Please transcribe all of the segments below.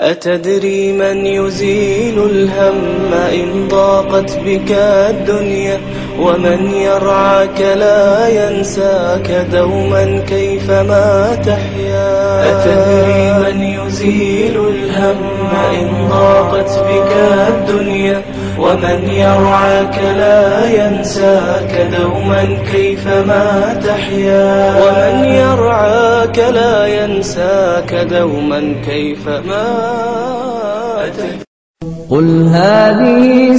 أتدري من يزيل الهم إن ضاقت بك الدنيا ومن يرعاك لا ينساك دوما كيفما تحيا أتدري من يزيل الهم إن ضاقت بك الدنيا ومن يرعاك لا ينساك دوما كيفما تحيا ومن يرعاك لا ينساك دوما كيفما تحيا قل هذه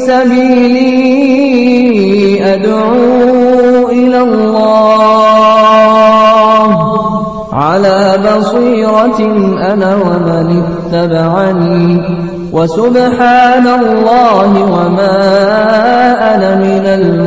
سبيلي أدعو إلى الله على بصيرة أنا ومن اتبعني وسبحان الله وما أنا من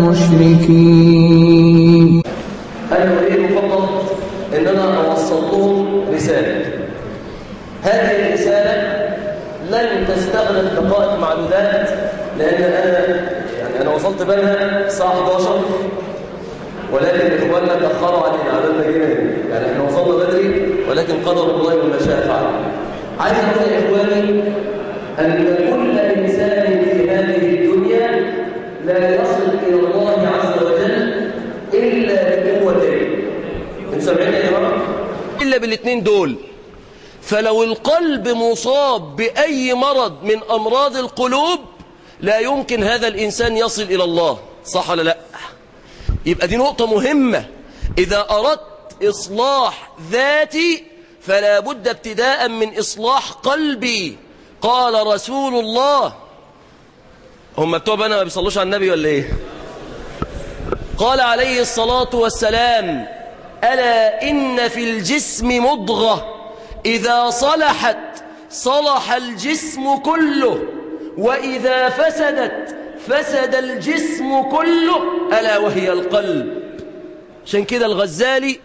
المشركين أنا أريد فقط أن أنا أوصل لهم رسالة هذه الرسالة لن تستغرق دقائق معدودات لأن أنا يعني أنا وصلت بالها الساعة 11 ولكن إخواننا تأخروا علينا على ما جينا هنا. يعني إحنا وصلنا بدري ولكن قدر الله وما شاء فعل عايز أقول يا إخواني أن كل إنسان في هذه الدنيا لا يصل إلى الله عز وجل إلا بقوتين انتوا سامعين يا جماعة؟ إلا بالاثنين دول فلو القلب مصاب بأي مرض من أمراض القلوب لا يمكن هذا الإنسان يصل إلى الله صح ولا لا يبقى دي نقطة مهمة إذا أردت إصلاح ذاتي فلا بد ابتداء من إصلاح قلبي قال رسول الله هم بتوع بنا ما بيصلوش على النبي ولا إيه قال عليه الصلاة والسلام ألا إن في الجسم مضغة إذا صلحت صلح الجسم كله وإذا فسدت فسد الجسم كله ألا وهي القلب عشان كده الغزالي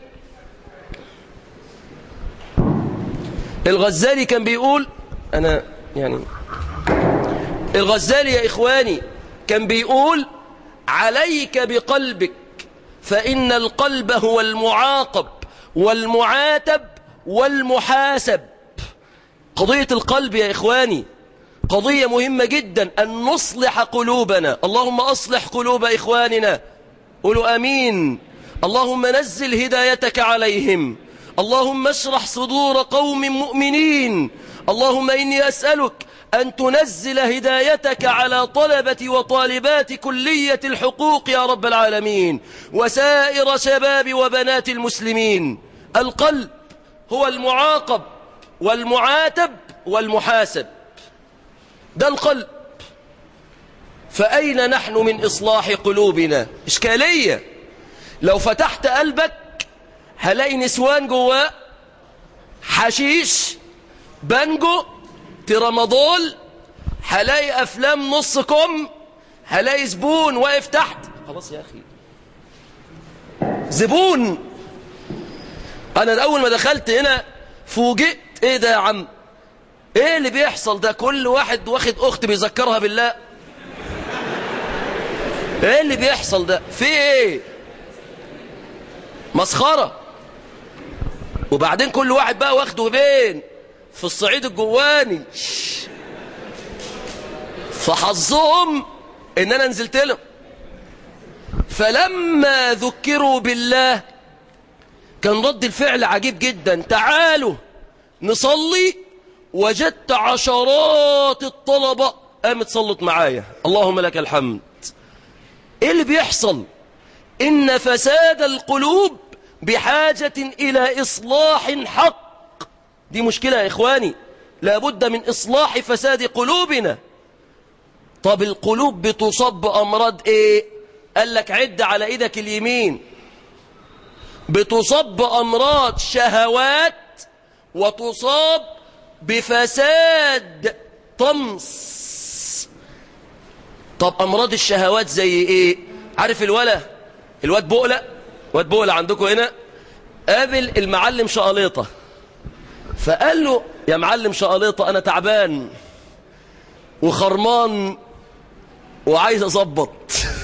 الغزالي كان بيقول أنا يعني الغزالي يا إخواني كان بيقول عليك بقلبك فإن القلب هو المعاقب والمعاتب والمحاسب قضية القلب يا إخواني قضية مهمة جدا أن نصلح قلوبنا اللهم أصلح قلوب إخواننا قولوا أمين اللهم نزل هدايتك عليهم اللهم اشرح صدور قوم مؤمنين اللهم إني أسألك أن تنزل هدايتك على طلبة وطالبات كلية الحقوق يا رب العالمين وسائر شباب وبنات المسلمين القلب هو المعاقب والمعاتب والمحاسب ده القلب فأين نحن من إصلاح قلوبنا إشكالية لو فتحت قلبك هلاقي نسوان جواه حشيش بانجو ترامادول هلاقي أفلام نص كم هلاقي زبون واقف تحت خلاص يا أخي زبون أنا أول ما دخلت هنا فوجئت إيه ده يا عم إيه اللي بيحصل ده كل واحد واخد أخت بيذكرها بالله إيه اللي بيحصل ده في إيه مسخرة وبعدين كل واحد بقى واخده بين في الصعيد الجواني فحظهم ان انا نزلت لهم فلما ذكروا بالله كان رد الفعل عجيب جدا تعالوا نصلي وجدت عشرات الطلبة قامت صلت معايا اللهم لك الحمد ايه اللي بيحصل ان فساد القلوب بحاجة الى اصلاح حق دي مشكلة يا إخواني لابد من إصلاح فساد قلوبنا طب القلوب بتصاب بأمراض إيه قال لك عد على إيدك اليمين بتصاب بأمراض شهوات وتصاب بفساد طمس طب أمراض الشهوات زي إيه عارف الولا الواد بقلة واد بقلة عندكم هنا قابل المعلم شقليطة فقال له يا معلم شقليطة أنا تعبان وخرمان وعايز أظبط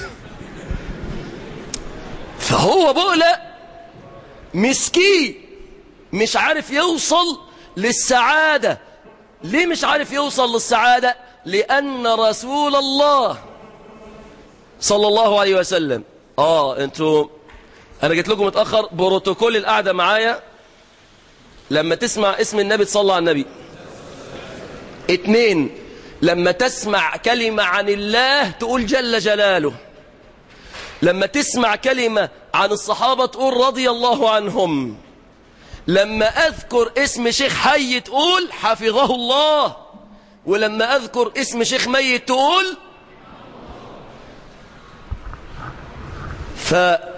فهو بقلة مسكين مش عارف يوصل للسعادة ليه مش عارف يوصل للسعادة لأن رسول الله صلى الله عليه وسلم اه انتوا انا جيت لكم متأخر بروتوكول القعدة معايا لما تسمع اسم النبي تصلى على النبي اتنين لما تسمع كلمة عن الله تقول جل جلاله لما تسمع كلمة عن الصحابة تقول رضي الله عنهم لما أذكر اسم شيخ حي تقول حفظه الله ولما أذكر اسم شيخ ميت تقول ف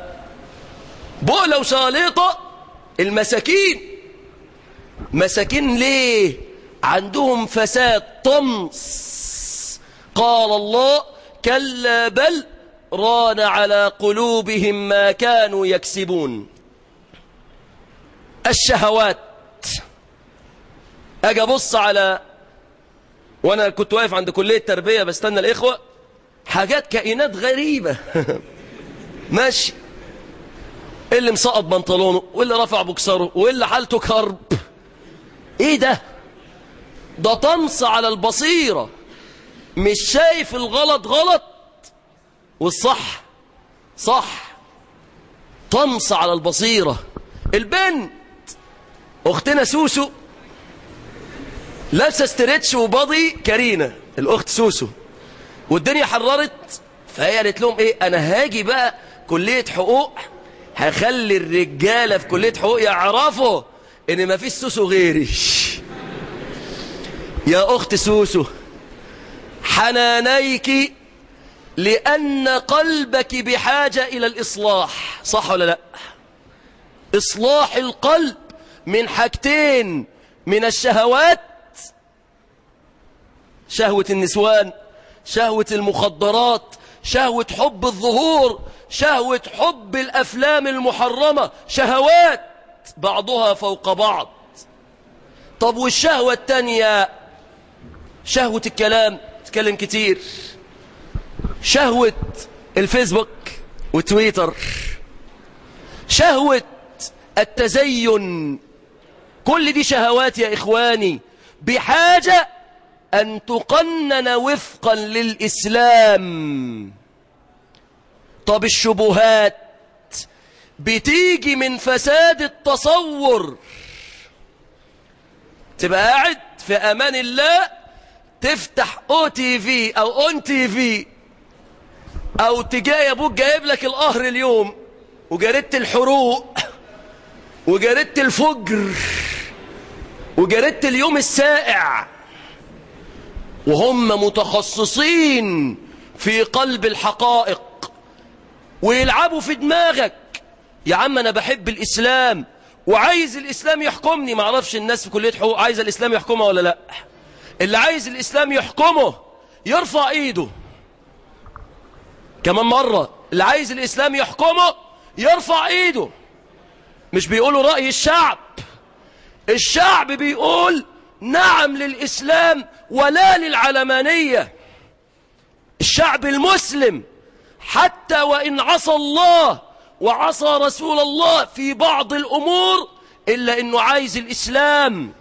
بؤلة وشاليطة المساكين مساكين ليه عندهم فساد طمس قال الله كلا بل ران على قلوبهم ما كانوا يكسبون الشهوات اجي ابص على وانا كنت واقف عند كليه التربيه بستنى الاخوه حاجات كائنات غريبه ماشي اللي مسقط بنطلونه واللي رفع بكسره واللي حالته كرب ايه ده ده طمس على البصيره مش شايف الغلط غلط والصح صح طمس على البصيره البنت اختنا سوسو لابسه ستريتش وباضي كارينا الاخت سوسو والدنيا حررت فهي قالت لهم ايه انا هاجي بقى كليه حقوق هخلي الرجاله في كليه حقوق يعرفوا ان ما فيش سوسو غيري يا اخت سوسو حنانيك لان قلبك بحاجه الى الاصلاح صح ولا لا إصلاح القلب من حاجتين من الشهوات شهوة النسوان شهوة المخدرات شهوة حب الظهور شهوة حب الأفلام المحرمة شهوات بعضها فوق بعض طب والشهوة التانية شهوة الكلام تكلم كتير شهوة الفيسبوك وتويتر شهوة التزين كل دي شهوات يا إخواني بحاجة أن تقنن وفقا للإسلام طب الشبهات بتيجي من فساد التصور تبقى قاعد في أمان الله تفتح او تي في او اون تي في او تجاي ابوك جايب لك القهر اليوم وجريدة الحروق وجريدة الفجر وجريدة اليوم السائع وهم متخصصين في قلب الحقائق ويلعبوا في دماغك يا عم انا بحب الاسلام وعايز الاسلام يحكمني معرفش الناس في كلية حقوق عايز الاسلام يحكمها ولا لا اللي عايز الاسلام يحكمه يرفع ايده كمان مرة اللي عايز الاسلام يحكمه يرفع ايده مش بيقولوا رأي الشعب الشعب بيقول نعم للإسلام ولا للعلمانية الشعب المسلم حتى وإن عصى الله وعصى رسول الله في بعض الأمور إلا إنه عايز الإسلام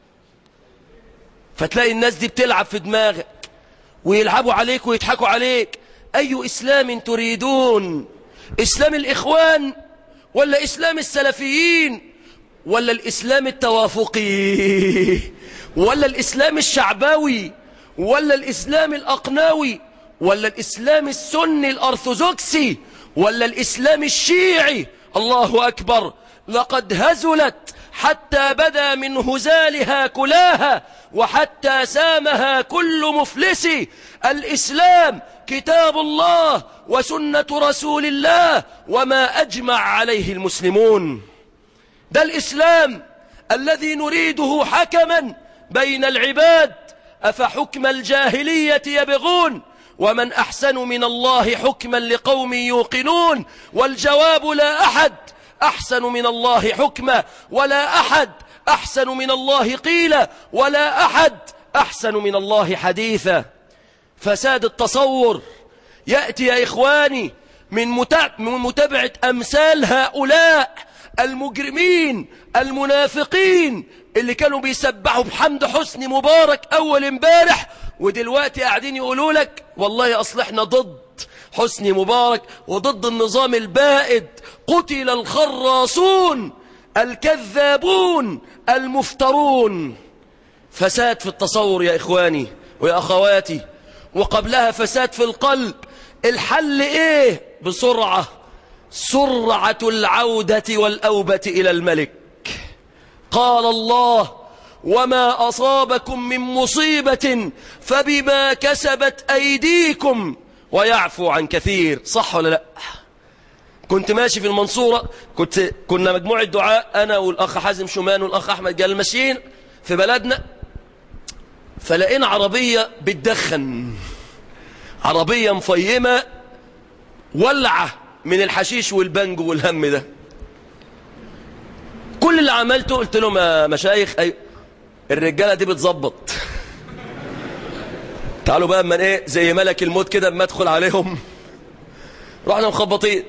فتلاقي الناس دي بتلعب في دماغك ويلعبوا عليك ويضحكوا عليك أي إسلام تريدون إسلام الإخوان ولا إسلام السلفيين ولا الإسلام التوافقي ولا الإسلام الشعبوي ولا الإسلام الأقناوي ولا الإسلام السني الأرثوذكسي ولا الإسلام الشيعي الله أكبر لقد هزلت حتى بدا من هزالها كلاها وحتى سامها كل مفلس الإسلام كتاب الله وسنة رسول الله وما أجمع عليه المسلمون ده الإسلام الذي نريده حكما بين العباد أفحكم الجاهلية يبغون ومن أحسن من الله حكما لقوم يوقنون والجواب لا أحد أحسن من الله حكما ولا أحد أحسن من الله قيلا ولا أحد أحسن من الله حديثا فساد التصور يأتي يا إخواني من متابعة أمثال هؤلاء المجرمين المنافقين اللي كانوا بيسبحوا بحمد حسني مبارك أول امبارح ودلوقتي قاعدين يقولوا لك والله أصل احنا ضد حسني مبارك وضد النظام البائد قتل الخراصون الكذابون المفترون فساد في التصور يا إخواني ويا أخواتي وقبلها فساد في القلب الحل إيه بسرعة سرعة العودة والأوبة إلى الملك قال الله وما أصابكم من مصيبة فبما كسبت أيديكم ويعفو عن كثير صح ولا لا كنت ماشي في المنصورة كنت كنا مجموعة دعاء أنا والأخ حازم شومان والأخ أحمد جال ماشيين في بلدنا فلقينا عربية بتدخن عربية مفيمة ولعة من الحشيش والبنج والهم ده كل اللي عملته قلت لهم يا مشايخ أي الرجالة دي بتظبط تعالوا بقى اما ايه زي ملك الموت كده اما ادخل عليهم رحنا مخبطين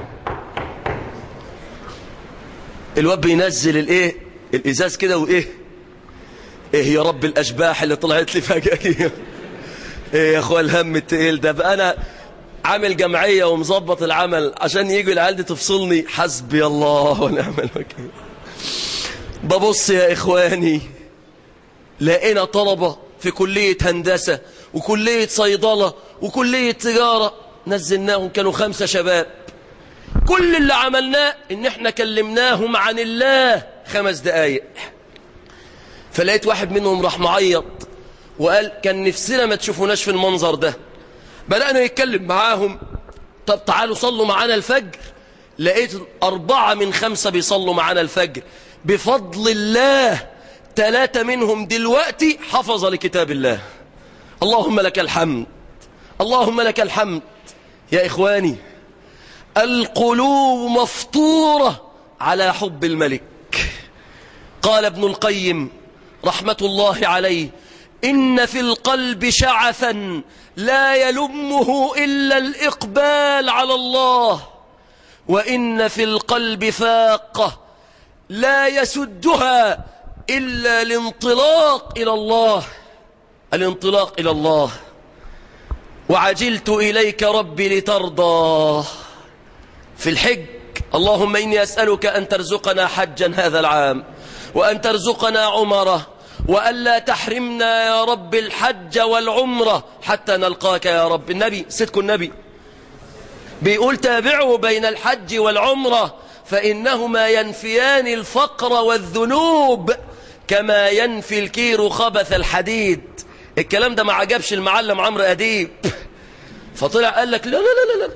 الواد بينزل الايه الازاز كده وايه ايه يا رب الاشباح اللي طلعت لي فجاه دي ايه يا اخويا الهم التقيل ده بقى انا عامل جمعيه ومظبط العمل عشان يجوا العيال دي تفصلني حسبي الله ونعم الوكيل ببص يا اخواني لقينا طلبه في كليه هندسه وكليه صيدله وكليه تجاره نزلناهم كانوا خمسه شباب كل اللي عملناه ان احنا كلمناهم عن الله خمس دقايق فلقيت واحد منهم راح معيط وقال كان نفسنا ما تشوفوناش في المنظر ده بدأنا نتكلم معاهم طب تعالوا صلوا معانا الفجر لقيت أربعة من خمسة بيصلوا معانا الفجر بفضل الله ثلاثة منهم دلوقتي حفظ لكتاب الله اللهم لك الحمد اللهم لك الحمد يا إخواني القلوب مفطورة على حب الملك قال ابن القيم رحمة الله عليه إن في القلب شعثا لا يلمه إلا الإقبال على الله وإن في القلب فاقة لا يسدها إلا الانطلاق إلى الله الانطلاق إلى الله وعجلت إليك ربي لترضى في الحج اللهم إني أسألك أن ترزقنا حجا هذا العام وأن ترزقنا عمره وألا تحرمنا يا رب الحج والعمرة حتى نلقاك يا رب النبي صدق النبي بيقول تابعوا بين الحج والعمرة فإنهما ينفيان الفقر والذنوب كما ينفي الكير خبث الحديد الكلام ده ما عجبش المعلم عمرو أديب فطلع قال لك لا لا لا لا, لا.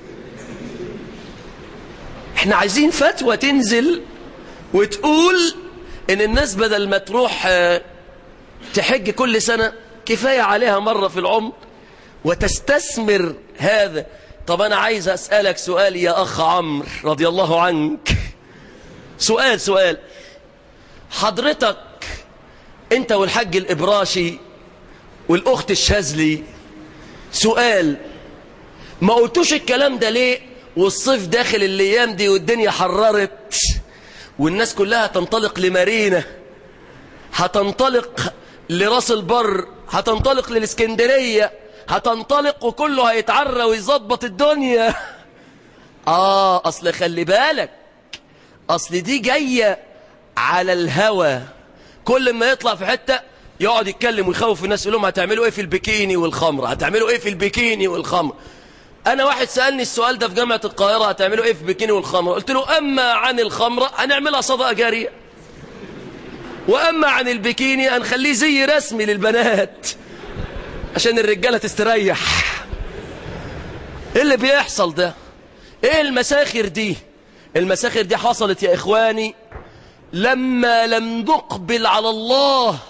احنا عايزين فتوى تنزل وتقول ان الناس بدل ما تروح تحج كل سنة كفاية عليها مرة في العمر وتستثمر هذا طب انا عايز اسألك سؤال يا اخ عمرو رضي الله عنك سؤال سؤال حضرتك انت والحج الابراشي والاخت الشاذلي سؤال ما قلتوش الكلام ده ليه والصيف داخل الايام دي والدنيا حررت والناس كلها تنطلق لمارينا هتنطلق لراس البر هتنطلق للاسكندرية هتنطلق وكله هيتعرى ويظبط الدنيا اه اصل خلي بالك اصل دي جاية على الهوى كل ما يطلع في حتة يقعد يتكلم ويخوف الناس يقول لهم هتعملوا ايه في البكيني والخمر هتعملوا ايه في البكيني والخمر انا واحد سألني السؤال ده في جامعة القاهرة هتعملوا ايه في بكيني والخمر قلت له اما عن الخمرة هنعملها صدقة جارية واما عن البكيني هنخليه زي رسمي للبنات عشان الرجالة تستريح ايه اللي بيحصل ده ايه المساخر دي المساخر دي حصلت يا اخواني لما لم نقبل على الله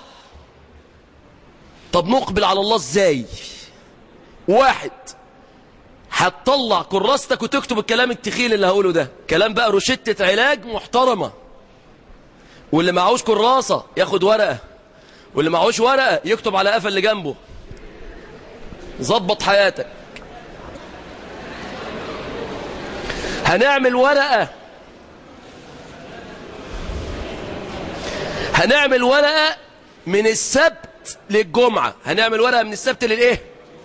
طب نقبل على الله ازاي واحد هتطلع كراستك وتكتب الكلام التخيل اللي هقوله ده كلام بقى روشتة علاج محترمة واللي معهوش كراسة ياخد ورقة واللي معهوش ورقة يكتب على قفا اللي جنبه ظبط حياتك هنعمل ورقة هنعمل ورقة من السبت للجمعة هنعمل ورقة من السبت للايه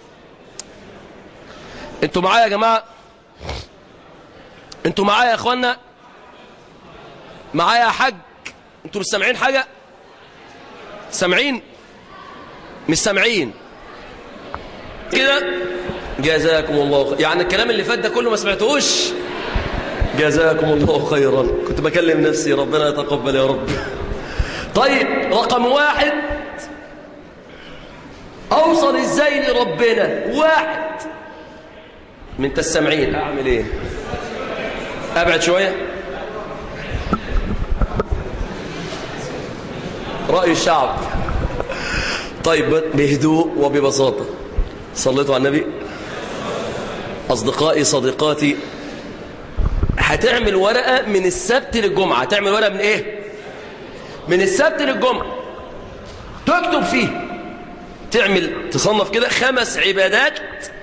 انتوا معايا يا جماعة انتوا معايا يا اخوانا معايا يا حاج انتوا مش سامعين حاجة سامعين مش سامعين كده جزاكم الله خير يعني الكلام اللي فات ده كله ما سمعتوش جزاكم الله خيرا كنت بكلم نفسي ربنا يتقبل يا رب طيب رقم واحد اوصل ازاي لربنا واحد من انت السامعين اعمل ايه ابعد شويه راي الشعب طيب بهدوء وببساطه صليتوا على النبي اصدقائي صديقاتي هتعمل ورقه من السبت للجمعه هتعمل ورقه من ايه من السبت للجمعه تكتب فيه تعمل تصنف كده خمس عبادات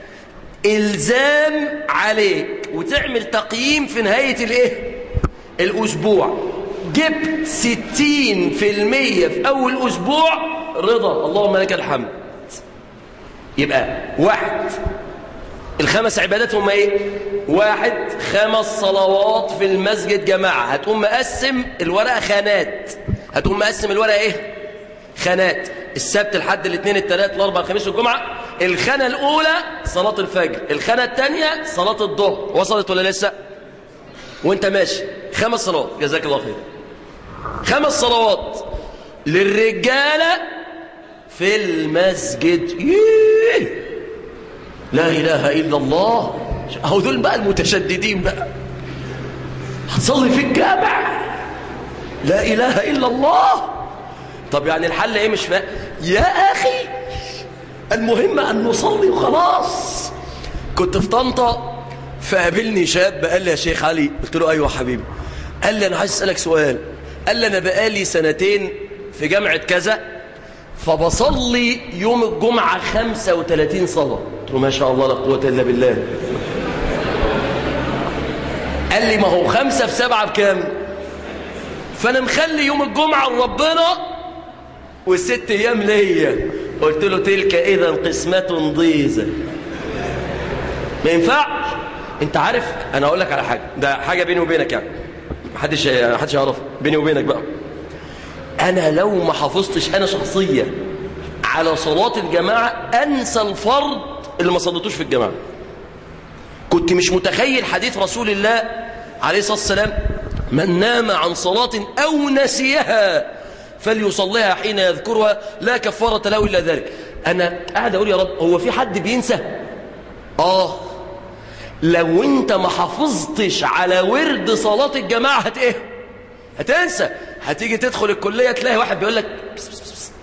الزام عليك وتعمل تقييم في نهايه الايه الاسبوع جبت ستين في المية في اول اسبوع رضا اللهم لك الحمد يبقى واحد الخمس عبادات هم ايه واحد خمس صلوات في المسجد جماعة هتقوم مقسم الورقة خانات هتقوم مقسم الورقة ايه خانات السبت الحد الاثنين الثلاث الاربع الخميس والجمعة الخانة الاولى صلاة الفجر الخانة الثانية صلاة الظهر وصلت ولا لسه وانت ماشي خمس صلوات جزاك الله خير خمس صلوات للرجالة في المسجد ييه. لا إله إلا الله أهو دول بقى المتشددين بقى هتصلي في الجامع لا إله إلا الله طب يعني الحل إيه مش فاهم يا أخي المهم أن نصلي وخلاص كنت في طنطا فقابلني شاب قال لي يا شيخ علي قلت له أيوة حبيبي قال لي أنا عايز أسألك سؤال قال لي أنا بقالي سنتين في جامعة كذا فبصلي يوم الجمعة 35 صلاة قلت له ما شاء الله لا قوة إلا بالله قال لي ما هو خمسة في سبعة بكام فأنا مخلي يوم الجمعة لربنا والست أيام ليا قلت له تلك إذا قسمة ضيزة ما ينفعش انت عارف انا اقول لك على حاجه ده حاجه بيني وبينك يعني محدش محدش يعرف بيني وبينك بقى انا لو ما حافظتش انا شخصيا على صلاه الجماعه انسى الفرض اللي ما صليتوش في الجماعه كنت مش متخيل حديث رسول الله عليه الصلاه والسلام من نام عن صلاه او نسيها فليصليها حين يذكرها لا كفاره له الا ذلك انا قاعد اقول يا رب هو في حد بينسى اه لو انت ما حافظتش على ورد صلاة الجماعة هت ايه هتنسى هتيجي تدخل الكلية تلاقي واحد بيقول لك بس بس بس بس.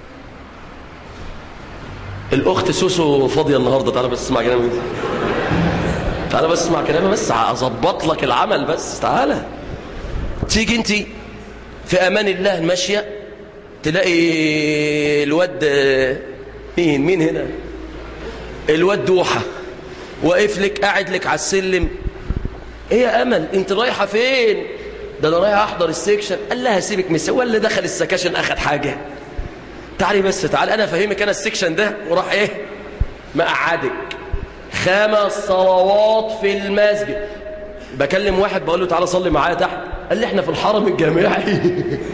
الاخت سوسو فاضية النهاردة تعالى بس اسمع كلامي تعالى بس اسمع كلامي بس هظبط لك العمل بس تعالى تيجي انت في امان الله ماشية تلاقي الواد مين مين هنا الواد دوحه واقف لك قاعد لك على السلم ايه يا امل انت رايحه فين ده انا رايح احضر السكشن قال لها سيبك من هو اللي دخل السكاشن اخد حاجه تعالي بس تعالي انا افهمك انا السكشن ده وراح ايه مقعدك خمس صلوات في المسجد بكلم واحد بقول له تعالى صلي معايا تحت قال لي احنا في الحرم الجامعي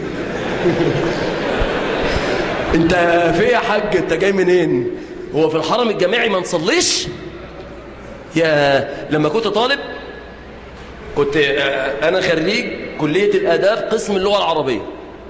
انت في يا حاج انت جاي منين هو في الحرم الجامعي ما نصليش يا لما كنت طالب كنت أنا خريج كلية الآداب قسم اللغة العربية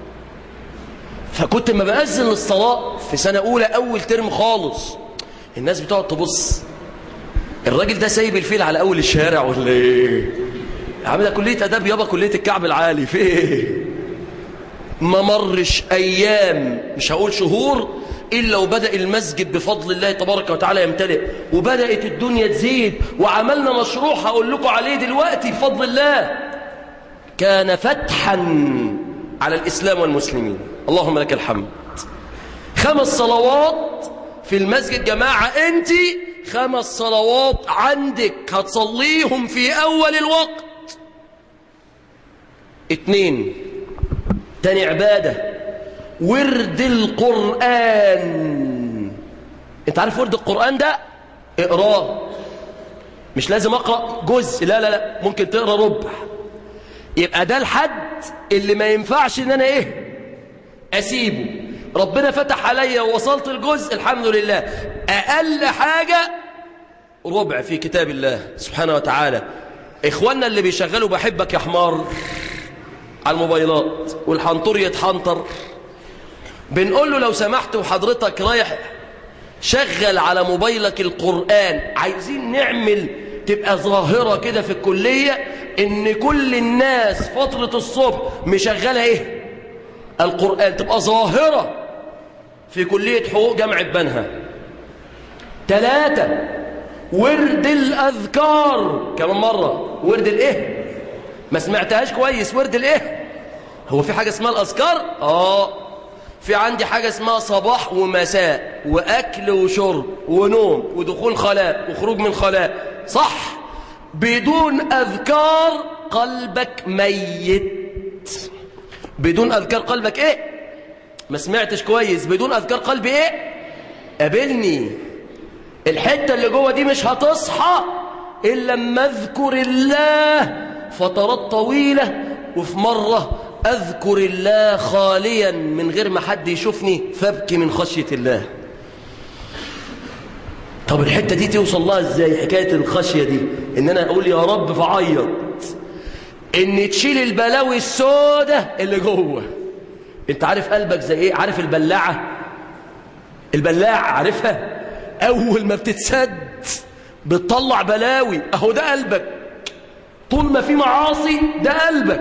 فكنت ما بأذن للصلاة في سنة أولى أول ترم خالص الناس بتقعد تبص الراجل ده سايب الفيل على أول الشارع ولا إيه عامل ده كلية آداب يابا كلية الكعب العالي في إيه ما مرش أيام مش هقول شهور إلا وبدأ المسجد بفضل الله تبارك وتعالى يمتلئ وبدأت الدنيا تزيد وعملنا مشروع هقول لكم عليه دلوقتي بفضل الله كان فتحا على الإسلام والمسلمين اللهم لك الحمد خمس صلوات في المسجد جماعة أنت خمس صلوات عندك هتصليهم في أول الوقت اتنين تاني عبادة ورد القرآن انت عارف ورد القرآن ده اقراه مش لازم اقرأ جزء لا لا لا ممكن تقرأ ربع يبقى ده الحد اللي ما ينفعش ان انا ايه اسيبه ربنا فتح عليا ووصلت الجزء الحمد لله اقل حاجة ربع في كتاب الله سبحانه وتعالى اخواننا اللي بيشغلوا بحبك يا حمار على الموبايلات والحنطور يتحنطر بنقول له لو سمحت وحضرتك رايح شغل على موبايلك القرآن عايزين نعمل تبقى ظاهرة كده في الكلية ان كل الناس فترة الصبح مشغلة ايه القرآن تبقى ظاهرة في كلية حقوق جامعة بنها ثلاثة ورد الأذكار كمان مرة ورد الايه ما سمعتهاش كويس ورد الايه هو في حاجة اسمها الأذكار اه في عندي حاجة اسمها صباح ومساء وأكل وشرب ونوم ودخول خلاء وخروج من خلاء صح بدون أذكار قلبك ميت بدون أذكار قلبك إيه ما سمعتش كويس بدون أذكار قلبي إيه قابلني الحتة اللي جوه دي مش هتصحى إلا لما أذكر الله فترات طويلة وفي مرة أذكر الله خاليا من غير ما حد يشوفني فابكي من خشية الله طب الحتة دي توصل لها ازاي حكاية الخشية دي ان انا اقول يا رب فعيط ان تشيل البلاوي السودة اللي جوه انت عارف قلبك زي ايه عارف البلاعة البلاعة عارفها اول ما بتتسد بتطلع بلاوي اهو ده قلبك طول ما في معاصي ده قلبك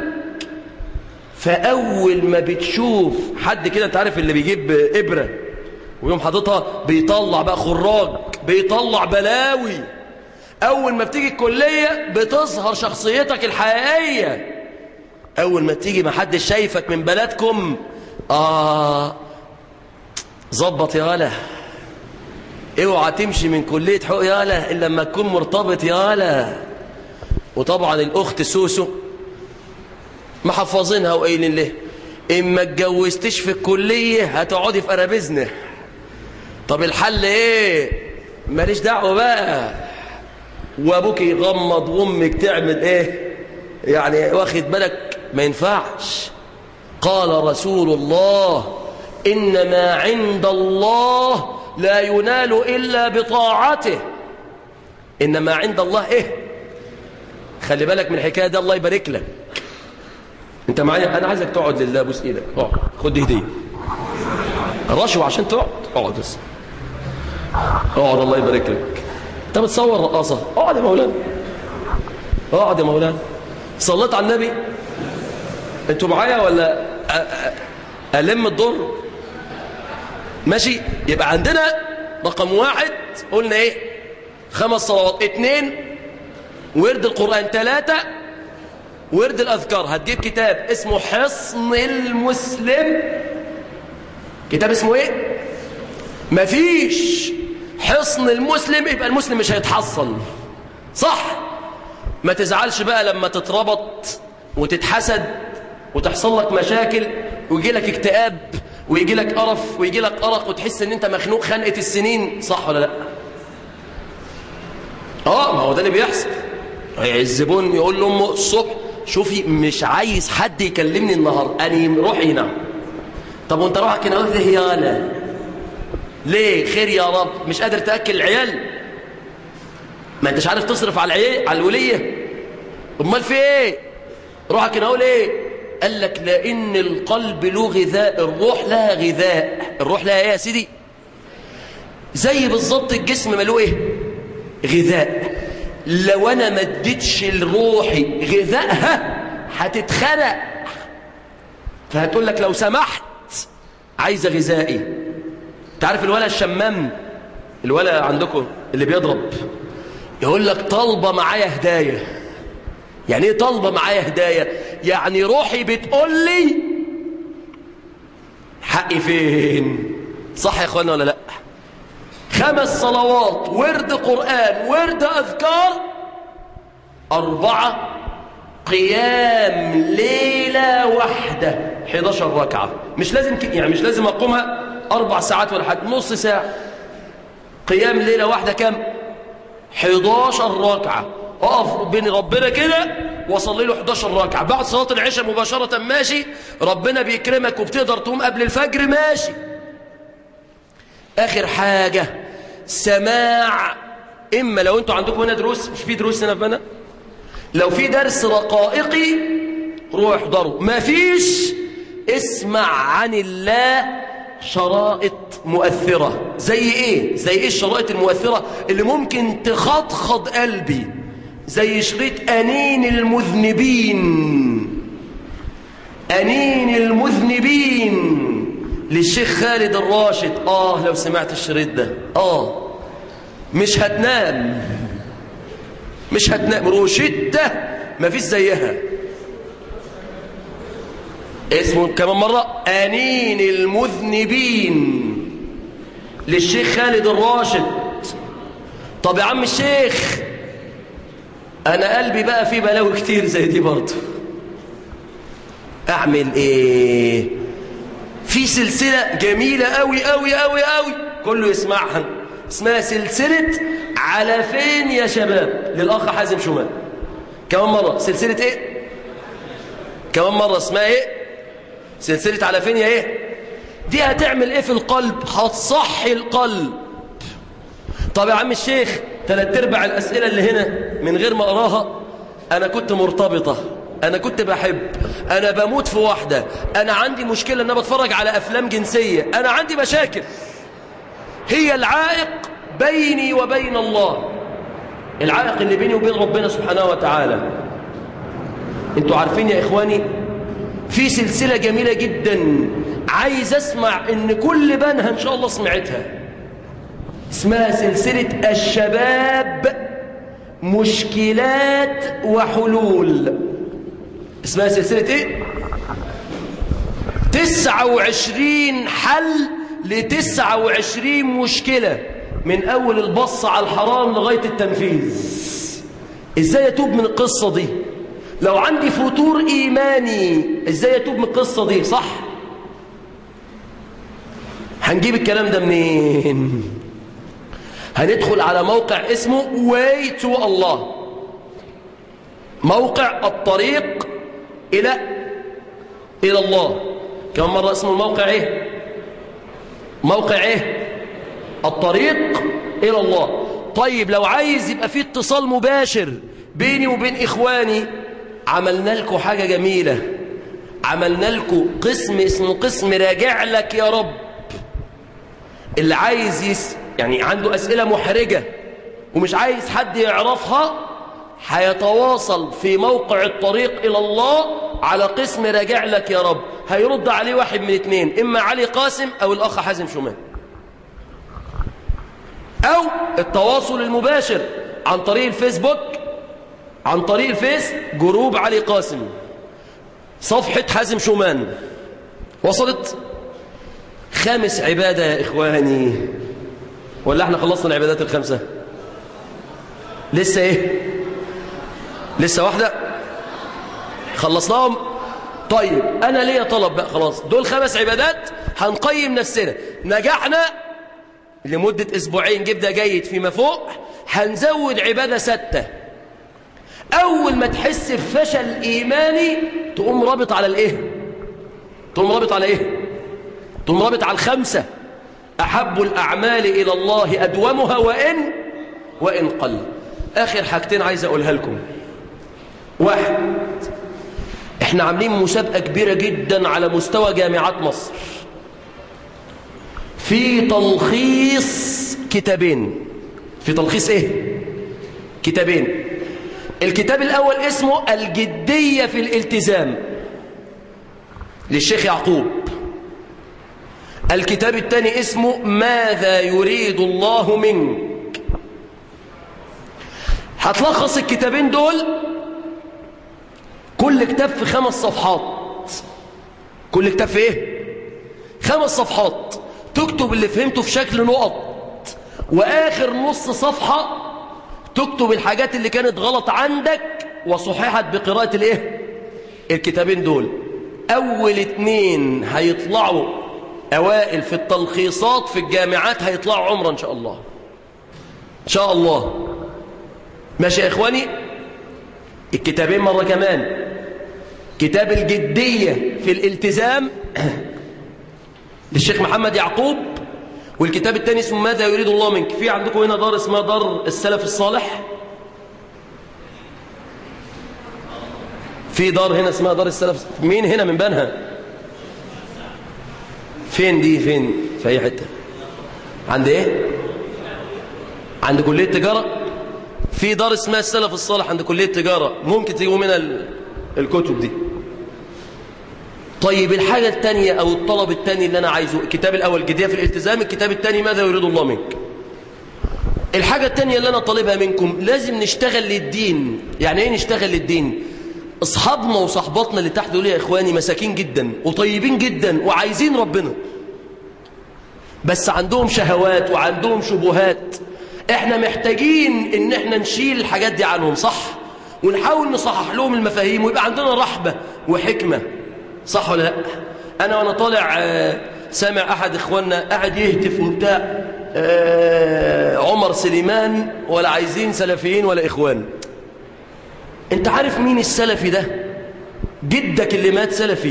فأول ما بتشوف حد كده انت عارف اللي بيجيب إبرة ويوم حاططها بيطلع بقى خراج بيطلع بلاوي أول ما بتيجي الكلية بتظهر شخصيتك الحقيقية أول ما تيجي ما حد شايفك من بلدكم آه ظبط يا ولا اوعى تمشي من كلية حقوق يا ولا إلا لما تكون مرتبط يا ولا وطبعا الأخت سوسو محفظينها وقايلين له إما اتجوزتش في الكلية هتقعدي في قرابيزنا طب الحل ايه ماليش دعوة بقى وابوك يغمض وامك تعمل ايه يعني واخد بالك ما ينفعش قال رسول الله إنما عند الله لا ينال إلا بطاعته إنما عند الله إيه خلي بالك من الحكاية دي الله يبارك لك انت معايا انا عايزك تقعد لله بوس ايدك اقعد خد هديه رشوه عشان تقعد اقعد بس اقعد الله يبارك لك انت بتصور رقاصه اقعد يا مولانا اقعد يا مولانا صليت على النبي انتوا معايا ولا أ- أ- الم الضر ماشي يبقى عندنا رقم واحد قلنا ايه خمس صلوات اتنين ورد القرآن ثلاثة ورد الأذكار هتجيب كتاب اسمه حصن المسلم كتاب اسمه ايه مفيش حصن المسلم يبقى المسلم مش هيتحصن صح ما تزعلش بقى لما تتربط وتتحسد وتحصل لك مشاكل ويجي لك اكتئاب ويجي لك قرف ويجي لك أرق وتحس ان انت مخنوق خنقة السنين صح ولا لا اه ما هو ده اللي بيحصل الزبون يقول لامه الصبح شوفي مش عايز حد يكلمني النهار انا روحي هنا طب وانت روحك هنا قلت ليه يالا ليه خير يا رب مش قادر تاكل العيال ما انتش عارف تصرف على العيال على الوليه امال في ايه روحك هنا ليه قال لك لان القلب له غذاء الروح لها غذاء الروح لها ايه يا سيدي زي بالظبط الجسم ماله ايه غذاء لو انا ما اديتش لروحي غذائها هتتخنق فهتقول لك لو سمحت عايزه غذائي انت عارف الولا الشمام الولا عندكم اللي بيضرب يقول لك طالبه معايا هدايه يعني ايه طالبه معايا هدايه يعني روحي بتقول لي حقي فين صح يا اخوانا ولا لا خمس صلوات ورد قرآن ورد أذكار أربعة قيام ليلة واحدة 11 ركعة مش لازم ك... يعني مش لازم اقومها اربع ساعات ولا حاجه نص ساعه قيام ليله واحده كام 11 ركعه اقف بين ربنا كده واصلي له 11 ركعه بعد صلاه العشاء مباشره ماشي ربنا بيكرمك وبتقدر تقوم قبل الفجر ماشي اخر حاجه سماع اما لو انتوا عندكم هنا دروس مش في دروس هنا في بنا لو في درس رقائقي روح احضروا ما فيش اسمع عن الله شرائط مؤثرة زي ايه زي ايه الشرائط المؤثرة اللي ممكن تخضخض قلبي زي شريط أنين المذنبين أنين المذنبين للشيخ خالد الراشد آه لو سمعت الشريط ده آه مش هتنام مش هتنام روشتة مفيش زيها اسمه كمان مرة أنين المذنبين للشيخ خالد الراشد طب يا عم الشيخ أنا قلبي بقى فيه بلاوي كتير زي دي برضه أعمل إيه في سلسلة جميلة أوي أوي أوي أوي كله يسمعها اسمها سلسلة على فين يا شباب للأخ حازم شمال كمان مرة سلسلة إيه كمان مرة اسمها إيه سلسلة على فين يا إيه دي هتعمل إيه في القلب هتصحي القلب طب يا عم الشيخ ثلاث ارباع الأسئلة اللي هنا من غير ما أراها أنا كنت مرتبطة أنا كنت بحب أنا بموت في واحدة أنا عندي مشكلة أن أنا بتفرج على أفلام جنسية أنا عندي مشاكل هي العائق بيني وبين الله العائق اللي بيني وبين ربنا سبحانه وتعالى انتوا عارفين يا إخواني في سلسلة جميلة جدا عايز أسمع إن كل بنها إن شاء الله سمعتها اسمها سلسلة الشباب مشكلات وحلول اسمها سلسلة ايه تسعة وعشرين حل لتسعة وعشرين مشكلة من أول البص على الحرام لغاية التنفيذ إزاي أتوب من القصة دي لو عندي فتور إيماني إزاي أتوب من القصة دي صح هنجيب الكلام ده منين هندخل على موقع اسمه way to الله موقع الطريق إلى إلى الله كم مرة اسمه الموقع إيه موقع إيه الطريق إلى الله طيب لو عايز يبقى في اتصال مباشر بيني وبين إخواني عملنا لكم حاجة جميلة عملنا لكم قسم اسمه قسم راجع لك يا رب اللي عايز يس يعني عنده أسئلة محرجة ومش عايز حد يعرفها هيتواصل في موقع الطريق إلى الله على قسم راجع لك يا رب هيرد عليه واحد من اثنين إما علي قاسم أو الأخ حازم شمال أو التواصل المباشر عن طريق الفيسبوك عن طريق الفيس جروب علي قاسم صفحة حازم شومان وصلت خامس عبادة يا إخواني ولا احنا خلصنا العبادات الخمسة لسه ايه لسه واحدة خلصناهم طيب انا ليا طلب بقى خلاص دول خمس عبادات هنقيم نفسنا نجحنا لمدة اسبوعين جبنا جيد فيما فوق هنزود عبادة ستة اول ما تحس بفشل ايماني تقوم رابط على الايه تقوم رابط على ايه تقوم رابط على الخمسة أحب الأعمال إلى الله أدومها وإن وإن قل آخر حاجتين عايز أقولها لكم واحد إحنا عاملين مسابقة كبيرة جدا على مستوى جامعات مصر في تلخيص كتابين في تلخيص إيه؟ كتابين الكتاب الأول اسمه الجدية في الالتزام للشيخ يعقوب الكتاب الثاني اسمه ماذا يريد الله منك هتلخص الكتابين دول كل كتاب في خمس صفحات كل كتاب في ايه خمس صفحات تكتب اللي فهمته في شكل نقط واخر نص صفحة تكتب الحاجات اللي كانت غلط عندك وصححت بقراءة الايه الكتابين دول أول اتنين هيطلعوا أوائل في التلخيصات في الجامعات هيطلعوا عمره إن شاء الله إن شاء الله ماشي يا إخواني الكتابين مرة كمان كتاب الجدية في الالتزام للشيخ محمد يعقوب والكتاب الثاني اسمه ماذا يريد الله منك في عندكم هنا دار اسمها دار السلف الصالح في دار هنا اسمها دار السلف مين هنا من بنها فين دي فين في اي حته عند ايه عند كليه تجاره في دار اسمها السلف الصالح عند كليه تجاره ممكن تجيبوا منها ال- الكتب دي طيب الحاجة الثانية أو الطلب الثاني اللي أنا عايزه الكتاب الأول جدية في الالتزام الكتاب الثاني ماذا يريد الله منك الحاجة الثانية اللي أنا طالبها منكم لازم نشتغل للدين يعني إيه نشتغل للدين أصحابنا وصحباتنا اللي تحت دول يا إخواني مساكين جدا وطيبين جدا وعايزين ربنا بس عندهم شهوات وعندهم شبهات احنا محتاجين ان احنا نشيل الحاجات دي عنهم صح ونحاول نصحح لهم المفاهيم ويبقى عندنا رحبة وحكمة صح ولا لا انا وانا طالع آه، سامع احد اخواننا قاعد يهتف وبتاع آه، عمر سليمان ولا عايزين سلفيين ولا اخوان انت عارف مين السلفي ده جدك اللي مات سلفي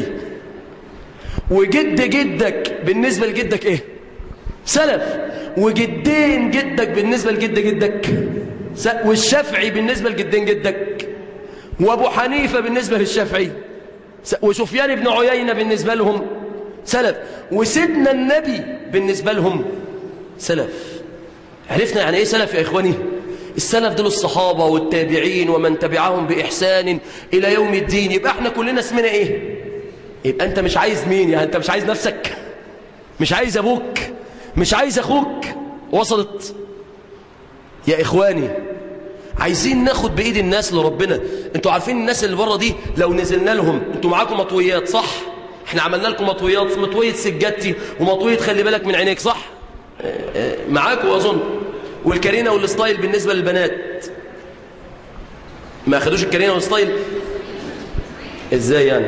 وجد جدك بالنسبة لجدك ايه سلف وجدين جدك بالنسبة لجد جدك س- والشافعي بالنسبة لجدين جدك وابو حنيفة بالنسبة للشافعي س- وسفيان بن عيينة بالنسبة لهم سلف وسيدنا النبي بالنسبة لهم سلف عرفنا يعني ايه سلف يا اخواني السلف دول الصحابة والتابعين ومن تبعهم بإحسان إلى يوم الدين يبقى احنا كلنا اسمنا ايه يبقى انت مش عايز مين يعني انت مش عايز نفسك مش عايز ابوك مش عايز اخوك وصلت يا اخواني عايزين ناخد بايد الناس لربنا انتوا عارفين الناس اللي بره دي لو نزلنا لهم انتوا معاكم مطويات صح احنا عملنا لكم مطويات مطويه سجادتي ومطويه خلي بالك من عينيك صح اه، اه، معاكم اظن والكارينا والستايل بالنسبه للبنات ما اخدوش الكارينا والستايل ازاي يعني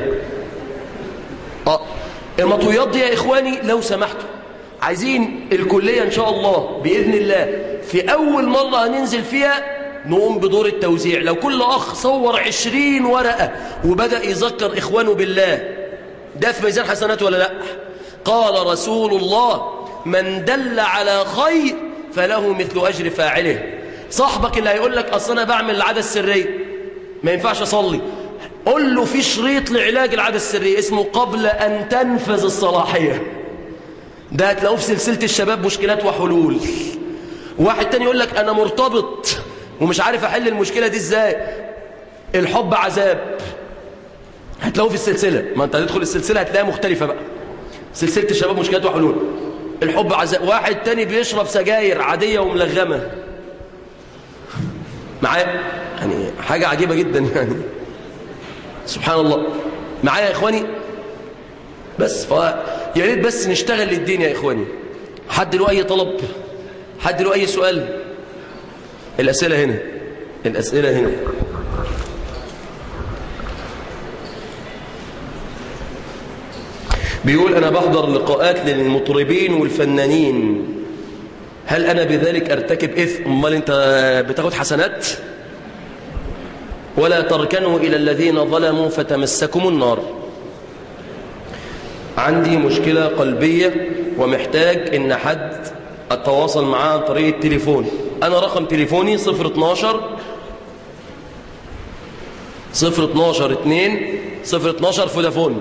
اه المطويات دي يا اخواني لو سمحتوا عايزين الكلية ان شاء الله بإذن الله في اول مرة هننزل فيها نقوم بدور التوزيع لو كل اخ صور عشرين ورقة وبدأ يذكر اخوانه بالله ده في ميزان حسنات ولا لا قال رسول الله من دل على خير فله مثل اجر فاعله صاحبك اللي هيقول لك اصل انا بعمل العادة السرية ما ينفعش اصلي قل له في شريط لعلاج العادة السرية اسمه قبل أن تنفذ الصلاحية ده هتلاقوه في سلسلة الشباب مشكلات وحلول واحد تاني يقول لك أنا مرتبط ومش عارف أحل المشكلة دي إزاي الحب عذاب هتلاقوه في السلسلة ما أنت هتدخل السلسلة هتلاقيها مختلفة بقى سلسلة الشباب مشكلات وحلول الحب عذاب واحد تاني بيشرب سجاير عادية وملغمة معايا يعني حاجة عجيبة جدا يعني سبحان الله معايا يا إخواني بس ف يا ريت بس نشتغل للدين يا إخواني حد له أي طلب حد له أي سؤال الأسئلة هنا الأسئلة هنا بيقول أنا بحضر لقاءات للمطربين والفنانين هل أنا بذلك أرتكب إثم أمال أنت بتاخد حسنات ولا تركنوا إلى الذين ظلموا فتمسكم النار عندي مشكلة قلبية ومحتاج إن حد أتواصل معاه عن طريق التليفون أنا رقم تليفوني 012 012 2 012 فودافون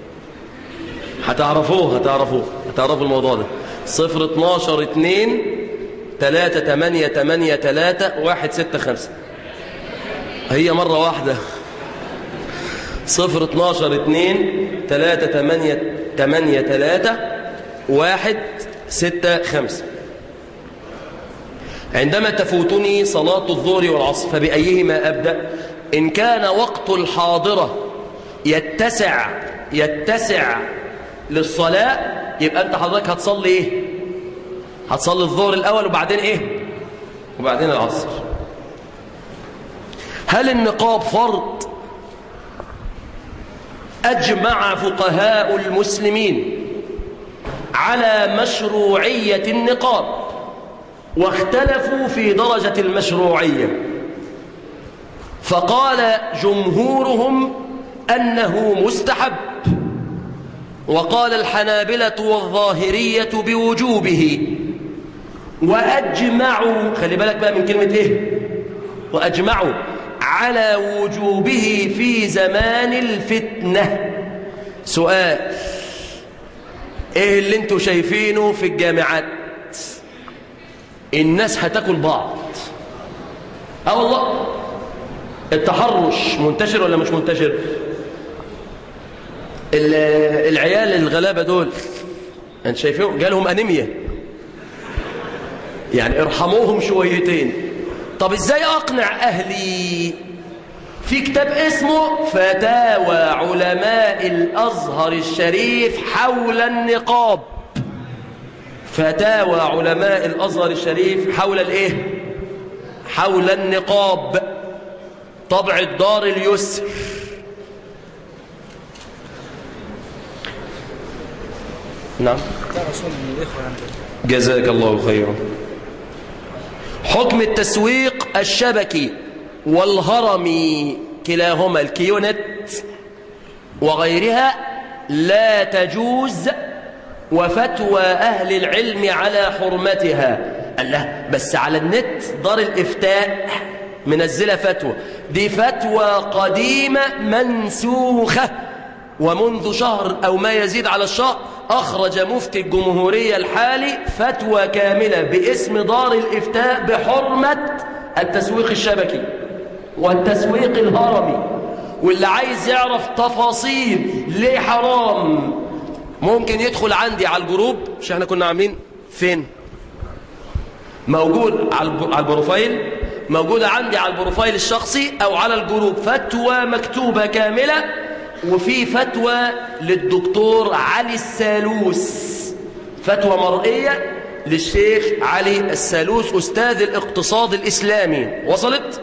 هتعرفوه هتعرفوه هتعرفوا الموضوع ده 012 2 3 8 8 3 1 6 5 هي مرة واحدة صفر اتناشر اتنين تلاتة تمانية تمانية تلاتة واحد ستة خمسة عندما تفوتني صلاة الظهر والعصر فبأيهما أبدأ إن كان وقت الحاضرة يتسع يتسع للصلاة يبقى أنت حضرتك هتصلي إيه هتصلي الظهر الأول وبعدين إيه وبعدين العصر هل النقاب فرض أجمع فقهاء المسلمين على مشروعية النقاب واختلفوا في درجة المشروعية فقال جمهورهم أنه مستحب وقال الحنابلة والظاهرية بوجوبه وأجمعوا خلي بالك بقى من كلمة إيه وأجمعوا على وجوبه في زمان الفتنة سؤال إيه اللي انتوا شايفينه في الجامعات الناس هتاكل بعض اه والله التحرش منتشر ولا مش منتشر العيال الغلابة دول انت شايفين جالهم انيميا يعني ارحموهم شويتين طب ازاي اقنع اهلي في كتاب اسمه فتاوى علماء الازهر الشريف حول النقاب فتاوى علماء الازهر الشريف حول الايه حول النقاب طبع الدار اليسر نعم جزاك الله خيرا حكم التسويق الشبكي والهرمي كلاهما الكيونت وغيرها لا تجوز وفتوى أهل العلم على حرمتها الله بس على النت دار الإفتاء منزلة فتوى دي فتوى قديمة منسوخة ومنذ شهر أو ما يزيد على الشهر أخرج مفتي الجمهورية الحالي فتوى كاملة باسم دار الإفتاء بحرمة التسويق الشبكي والتسويق الهرمي واللي عايز يعرف تفاصيل ليه حرام ممكن يدخل عندي على الجروب مش احنا كنا عاملين فين موجود على البروفايل موجودة عندي على البروفايل الشخصي أو على الجروب فتوى مكتوبة كاملة وفي فتوى للدكتور علي السالوس فتوى مرئية للشيخ علي السالوس أستاذ الاقتصاد الإسلامي وصلت؟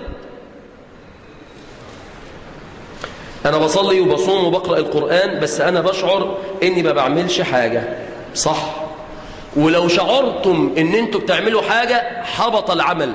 أنا بصلي وبصوم وبقرأ القرآن بس أنا بشعر إني ما بعملش حاجة صح ولو شعرتم إن أنتوا بتعملوا حاجة حبط العمل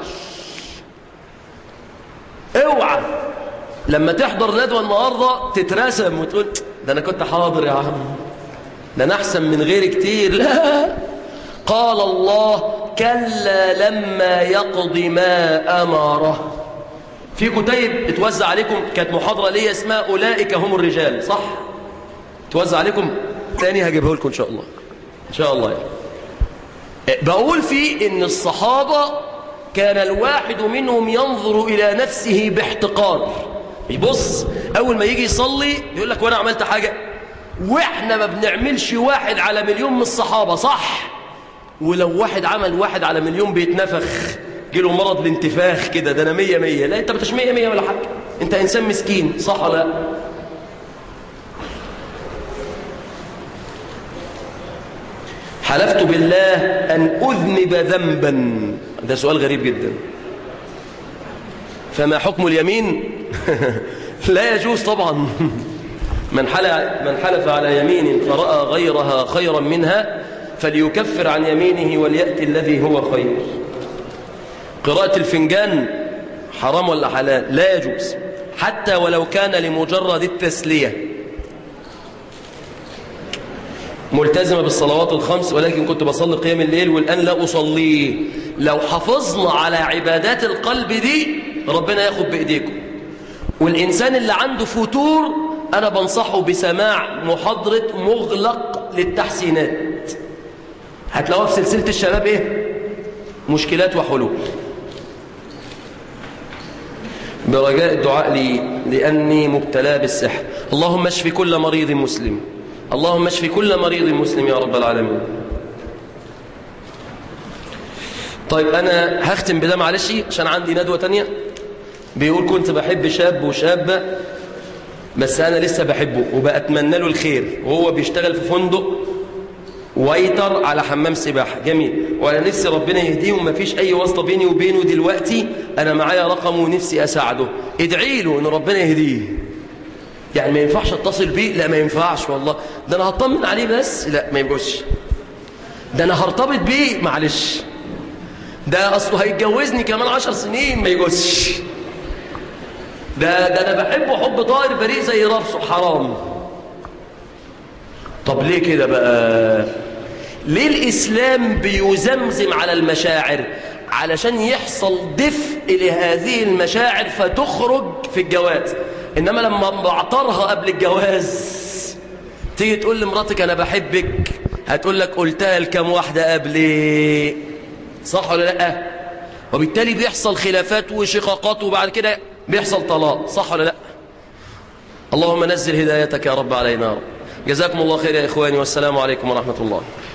اوعى لما تحضر ندوة النهاردة تترسم وتقول ده أنا كنت حاضر يا عم ده أنا أحسن من غيري كتير لا قال الله كلا لما يقضي ما أمره في كتيب اتوزع عليكم كانت محاضرة ليا اسمها أولئك هم الرجال صح توزع عليكم تاني هجيبه لكم إن شاء الله إن شاء الله يعني. بقول فيه إن الصحابة كان الواحد منهم ينظر إلى نفسه باحتقار يبص أول ما يجي يصلي يقول لك وأنا عملت حاجة وإحنا ما بنعملش واحد على مليون من الصحابة صح ولو واحد عمل واحد على مليون بيتنفخ جيله مرض الانتفاخ كده ده انا مية مية لا انت مش مية مية ولا حاجة انت انسان مسكين صح ولا لا حلفت بالله ان اذنب ذنبا ده سؤال غريب جدا فما حكم اليمين لا يجوز طبعا من حلف, من حلف على يمين فرأى غيرها خيرا منها فليكفر عن يمينه وليأتي الذي هو خير قراءة الفنجان حرام ولا حلال لا يجوز حتى ولو كان لمجرد التسلية ملتزمة بالصلوات الخمس ولكن كنت بصلي قيام الليل والآن لا أصليه لو حافظنا على عبادات القلب دي ربنا ياخد بإيديكم والإنسان اللي عنده فتور أنا بنصحه بسماع محاضرة مغلق للتحسينات هتلاقوها في سلسلة الشباب إيه؟ مشكلات وحلول برجاء الدعاء لي لأني مبتلى بالسحر اللهم اشف كل مريض مسلم اللهم اشف كل مريض مسلم يا رب العالمين طيب أنا هختم بده معلش عشان عندي ندوة تانية بيقول كنت بحب شاب وشابة بس أنا لسه بحبه وبأتمنى له الخير وهو بيشتغل في فندق ويتر على حمام سباحة جميل وأنا نفسي ربنا يهديه وما فيش أي واسطة بيني وبينه دلوقتي أنا معايا رقمه ونفسي أساعده ادعي له أن ربنا يهديه يعني ما ينفعش اتصل بيه لا ما ينفعش والله ده انا هطمن عليه بس لا ما ينفعش ده انا هرتبط بيه معلش ده اصله هيتجوزني كمان عشر سنين ما يجوزش ده ده انا بحبه حب طائر بريء زي ربصه حرام طب ليه كده بقى ليه الاسلام بيزمزم على المشاعر علشان يحصل دفء لهذه المشاعر فتخرج في الجواز انما لما بعطرها قبل الجواز تيجي تقول لمراتك انا بحبك هتقول لك قلتها لكم واحده قبلي صح ولا لا وبالتالي بيحصل خلافات وشقاقات وبعد كده بيحصل طلاق صح ولا لا اللهم نزل هدايتك يا رب علينا يا رب جزاكم الله خير يا إخواني والسلام عليكم ورحمة الله